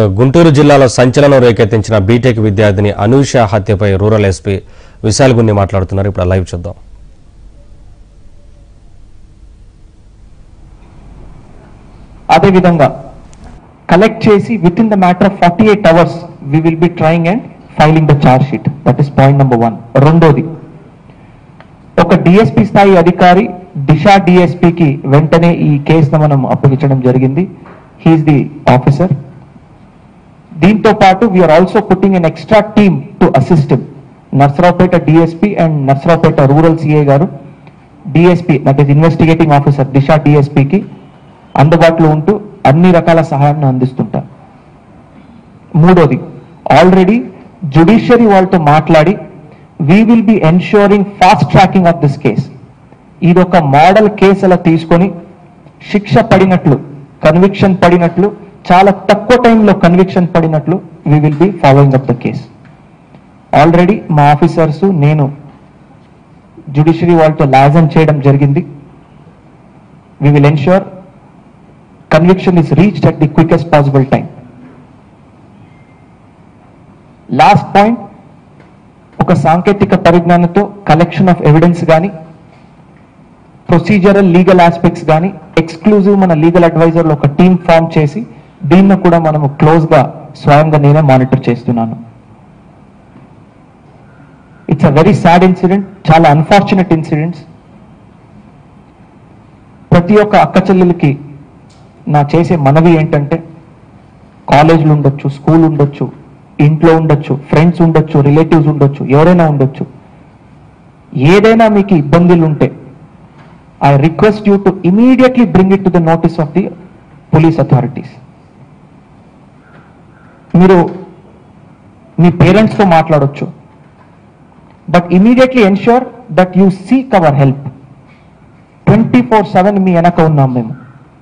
గుంటూరు జిల్లాలో సంచలనం రేకెత్తించిన బీటెక్ విద్యార్థిని అనూష హత్యపై రూరల్ ఎస్పీ విశాల్ గున్ని మాట్లాడుతున్నారు ఇప్పుడు ఆ లైవ్ చూద్దాం అదేవిధంగా కలెక్ట్ చేసి with in the matter of forty eight hours we will be trying and filing the charge sheet that is point number one రెండోది ఒక డిఎస్పి స్థాయి అధికారి దిశా డిఎస్పికి వెంటనే ఈ కేసును మనం అప్పగించడం జరిగింది హీఈస్ ది ఆఫీసర్ దీంతో పాటు we're also putting an extra team to assist Narasaraopet DSP and Narasaraopet rural CA garu DSP that is investigating officer Disha డిఎస్పికి అందుబాటులో ఉంటూ అన్ని రకాల సహాయాన్ని అందిస్తుంటారు మూడోది ఆల్రెడీ జుడిషియరీ వాళ్ళతో మాట్లాడి we will be ensuring fast tracking of this case ఇది ఒక మోడల్ కేసు అలా తీసుకొని శిక్ష పడినట్లు కన్విక్షన్ పడినట్లు చాలా తక్కువ టైంలో కన్విక్షన్ పడినట్లు we will be following up the case already మా ఆఫీసర్స్ నేను జుడిషియరీ వాళ్ళతో లాజన్ చేయడం జరిగింది we will ensure conviction is reached at the quickest possible time last point ఒక సాంకేతిక పరిజ్ఞానంతో కలెక్షన్ ఆఫ్ ఎవిడెన్స్ కానీ ప్రొసీజరల్ లీగల్ ఆస్పెక్ట్స్ కానీ ఎక్స్క్లూజివ్ మన లీగల్ అడ్వైజర్లో ఒక టీమ్ ఫామ్ చేసి దీన్ని కూడా మనము క్లోజ్గా స్వయంగా నేనే మానిటర్ చేస్తున్నాను it's a very sad incident చాలా అన్ఫార్చునేట్ ఇన్సిడెంట్స్ ప్రతి ఒక్క అక్క చెల్లెలకి నా చేసే మనవి ఏంటంటే కాలేజీలు ఉండొచ్చు స్కూల్ ఉండొచ్చు ఇంట్లో ఉండొచ్చు ఫ్రెండ్స్ ఉండొచ్చు రిలేటివ్స్ ఉండొచ్చు ఎవరైనా ఉండొచ్చు ఏదైనా మీకు ఇబ్బందులు ఉంటే I request you to immediately bring it to the notice of the police authorities మీరు మీ పేరెంట్స్తో మాట్లాడొచ్చు but immediately ensure that you seek our help twenty four seven మీ వెనక ఉన్నాం మేము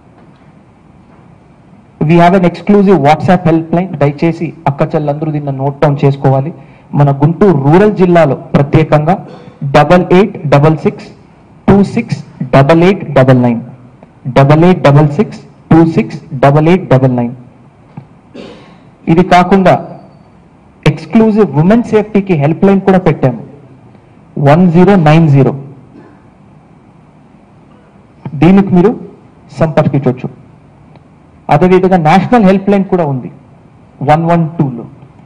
we have an exclusive WhatsApp helpline దయచేసి అక్క చెల్లందరూ దీన్ని నోట్ డౌన్ చేసుకోవాలి మన గుంటూరు రూరల్ జిల్లాలో ప్రత్యేకంగా double eight double six two six double eight double nine double eight double six two six double eight double nine ఇది కాకుండా ఎక్స్క్లూజివ్ ఉమెన్ సేఫ్టీకి హెల్ప్ లైన్ కూడా పెట్టాము వన్ జీరో నైన్ జీరో దీనికి మీరు సంపర్కించవచ్చు అదేవిధంగా నేషనల్ హెల్ప్ లైన్ కూడా ఉంది వన్ వన్ టూలో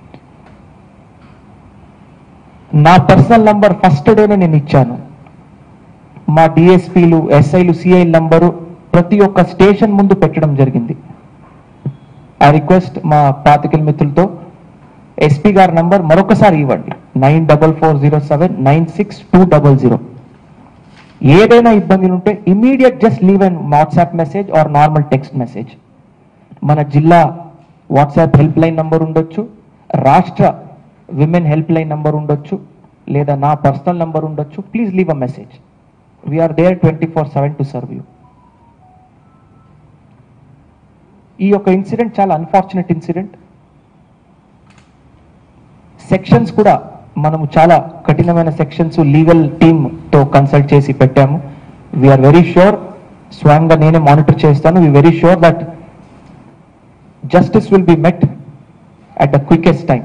నా పర్సనల్ నంబర్ ఫస్ట్ డేనే నేను ఇచ్చాను మా డిఎస్పీలు ఎస్ఐలు సిఐ నంబరు ప్రతి ఒక్క స్టేషన్ ముందు పెట్టడం జరిగింది ఆ రిక్వెస్ట్ మా పాతికల మిత్రులతో ఎస్పీ గారి నంబర్ మరొకసారి ఇవ్వండి nine double four zero seven nine six two double zero ఏదైనా ఇబ్బందులు ఉంటే immediate just leave and WhatsApp message or normal text message మన జిల్లా వాట్సాప్ హెల్ప్ లైన్ నంబర్ ఉండొచ్చు రాష్ట్ర విమెన్ హెల్ప్ లైన్ నంబర్ ఉండొచ్చు లేదా నా పర్సనల్ నంబర్ ఉండొచ్చు please leave a message we are there twenty four seven to serve you ఈ యొక్క ఇన్సిడెంట్ చాలా అన్ఫార్చునేట్ ఇన్సిడెంట్ సెక్షన్స్ కూడా మనము చాలా కఠినమైన సెక్షన్స్ లీగల్ టీమ్తో కన్సల్ట్ చేసి పెట్టాము వీఆర్ వెరీ ష్యూర్ స్వయంగా నేనే మానిటర్ చేస్తాను we very sure that justice will be met at the quickest time.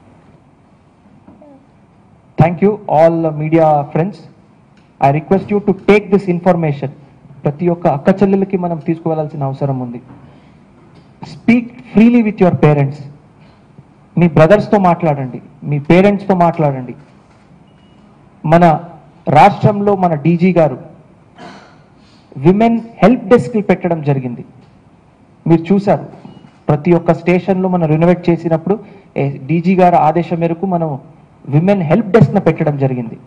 Thank you, all uh, media friends. I request you to take this information. ప్రతి ఒక్క అక్క చెల్లెలకి మనం తీసుకువెళ్ళాల్సిన అవసరం ఉంది speak freely with your parents మీ బ్రదర్స్తో మాట్లాడండి మీ పేరెంట్స్తో మాట్లాడండి మన రాష్ట్రంలో మన డీజీ గారు విమెన్ హెల్ప్ డెస్క్ పెట్టడం జరిగింది మీరు చూశారు ప్రతి ఒక్క స్టేషన్లో మనం రినోవేట్ చేసినప్పుడు డీజీ గారి ఆదేశం మేరకు మనం విమెన్ హెల్ప్ డెస్క్ పెట్టడం జరిగింది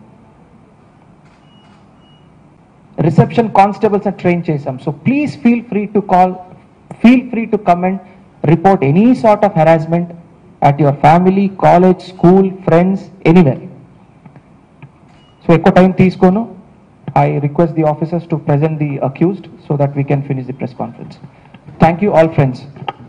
రిసెప్షన్ కానిస్టేబుల్స్ ట్రైన్ చేశాం so please feel free to call feel free to comment report any sort of harassment at your family college school friends anywhere so ఎక్కువ time తీసుకోను I request the officers to present the accused so that we can finish the press conference thank you all friends